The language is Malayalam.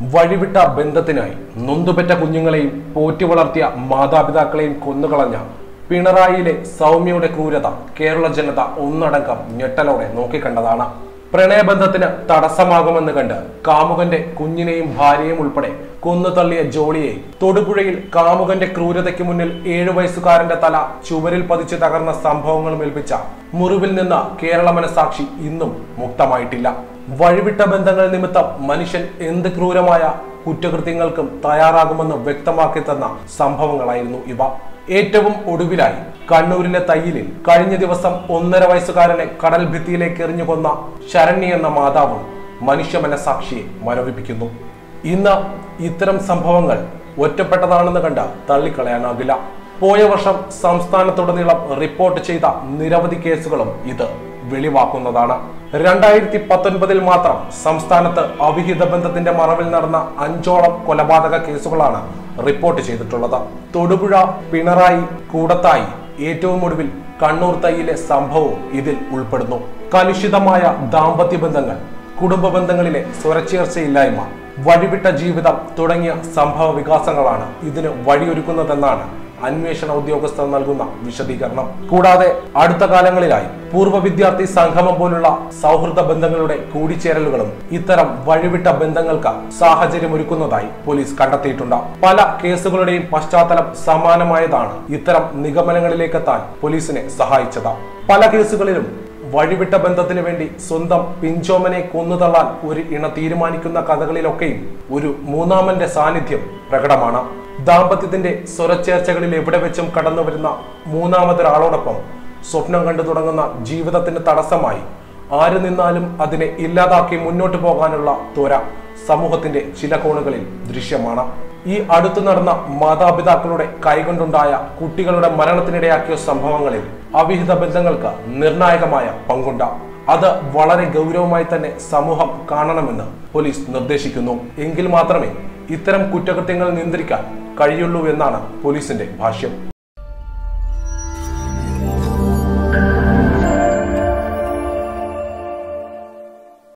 വഴിവിട്ട ബന്ധത്തിനായി നൊന്തുപെറ്റ കുഞ്ഞുങ്ങളെയും പോറ്റി വളർത്തിയ മാതാപിതാക്കളെയും കൊന്നുകളഞ്ഞ പിണറായിയിലെ സൗമ്യയുടെ ക്രൂരത കേരള ജനത ഒന്നടങ്കം ഞെട്ടലോടെ നോക്കിക്കണ്ടതാണ് പ്രണയബന്ധത്തിന് തടസ്സമാകുമെന്ന് കണ്ട് കാമുകന്റെ കുഞ്ഞിനെയും ഭാര്യയും ഉൾപ്പെടെ കൊന്നു തള്ളിയ ജോളിയെ തൊടുപുഴയിൽ കാമുകന്റെ ക്രൂരതയ്ക്ക് മുന്നിൽ ഏഴു വയസ്സുകാരന്റെ തല ചുവരിൽ പതിച്ച് തകർന്ന സംഭവങ്ങളും ഏൽപ്പിച്ച മുറിവിൽ നിന്ന് കേരള മനസാക്ഷി ഇന്നും മുക്തമായിട്ടില്ല വഴിവിട്ട ബന്ധങ്ങൾ നിമിത്തം മനുഷ്യൻ എന്ത് ക്രൂരമായ കുറ്റകൃത്യങ്ങൾക്കും തയ്യാറാകുമെന്ന് വ്യക്തമാക്കി തന്ന സംഭവങ്ങളായിരുന്നു ഇവ ഏറ്റവും ഒടുവിലായി കണ്ണൂരിലെ തയ്യിലിൽ കഴിഞ്ഞ ദിവസം ഒന്നര വയസ്സുകാരനെ കടൽ ഭിത്തിയിലേക്ക് എറിഞ്ഞു കൊന്ന ശരണ്യ എന്ന മാതാവും മനുഷ്യ മനസാക്ഷിയെ മരവിപ്പിക്കുന്നു ഇന്ന് ഇത്തരം സംഭവങ്ങൾ ഒറ്റപ്പെട്ടതാണെന്ന് കണ്ട് തള്ളിക്കളയാനാകില്ല പോയ വർഷം സംസ്ഥാനത്തുടനീളം റിപ്പോർട്ട് ചെയ്ത നിരവധി കേസുകളും ഇത് വെളിവാക്കുന്നതാണ് രണ്ടായിരത്തി പത്തൊൻപതിൽ മാത്രം സംസ്ഥാനത്ത് അവിഹിത ബന്ധത്തിന്റെ മറവിൽ നടന്ന അഞ്ചോളം കൊലപാതക കേസുകളാണ് റിപ്പോർട്ട് ചെയ്തിട്ടുള്ളത് തൊടുപുഴ പിണറായി കൂടത്തായി ഏറ്റവും ഒടുവിൽ കണ്ണൂർ തൈയിലെ സംഭവവും ഇതിൽ ഉൾപ്പെടുന്നു കലുഷിതമായ ദാമ്പത്യ ബന്ധങ്ങൾ കുടുംബ ബന്ധങ്ങളിലെ സ്വരച്ചേർച്ചയില്ലായ്മ വഴിവിട്ട ജീവിതം തുടങ്ങിയ സംഭവ വികാസങ്ങളാണ് ഇതിന് വഴിയൊരുക്കുന്നതെന്നാണ് അന്വേഷണ ഉദ്യോഗസ്ഥർ നൽകുന്ന വിശദീകരണം കൂടാതെ അടുത്ത കാലങ്ങളിലായി പൂർവ്വ വിദ്യാർത്ഥി സംഗമം പോലുള്ള സൗഹൃദ ബന്ധങ്ങളുടെ കൂടിച്ചേരലുകളും ഇത്തരം വഴിവിട്ട ബന്ധങ്ങൾക്ക് സാഹചര്യമൊരുക്കുന്നതായി പോലീസ് കണ്ടെത്തിയിട്ടുണ്ട് പല കേസുകളുടെയും പശ്ചാത്തലം സമാനമായതാണ് ഇത്തരം നിഗമനങ്ങളിലേക്കെത്താൻ പോലീസിനെ സഹായിച്ചത് പല കേസുകളിലും വഴിവിട്ട ബന്ധത്തിന് വേണ്ടി സ്വന്തം പിഞ്ചോമനെ കൊന്നുതള്ളാൻ ഒരു ഇണ തീരുമാനിക്കുന്ന കഥകളിലൊക്കെയും ഒരു മൂന്നാമന്റെ സാന്നിധ്യം പ്രകടമാണ് ദാമ്പത്യത്തിന്റെ സ്വരച്ചേർച്ചകളിൽ എവിടെ വെച്ചും കടന്നു വരുന്ന മൂന്നാമതൊരാളോടൊപ്പം സ്വപ്നം കണ്ടു തുടങ്ങുന്ന ജീവിതത്തിന് തടസ്സമായി ആര് നിന്നാലും അതിനെ ഇല്ലാതാക്കി മുന്നോട്ട് പോകാനുള്ള ത്വര സമൂഹത്തിന്റെ ചില കോണുകളിൽ ദൃശ്യമാണ് ഈ അടുത്തു നടന്ന മാതാപിതാക്കളുടെ കൈകൊണ്ടുണ്ടായ കുട്ടികളുടെ മരണത്തിനിടയാക്കിയ സംഭവങ്ങളിൽ അവിഹിത ബന്ധങ്ങൾക്ക് നിർണായകമായ പങ്കുണ്ട് അത് വളരെ ഗൗരവമായി തന്നെ സമൂഹം കാണണമെന്ന് പോലീസ് നിർദ്ദേശിക്കുന്നു എങ്കിൽ മാത്രമേ ഇത്തരം കുറ്റകൃത്യങ്ങൾ നിയന്ത്രിക്കാൻ കഴിയുള്ളൂ എന്നാണ് പോലീസിന്റെ ഭാഷ്യം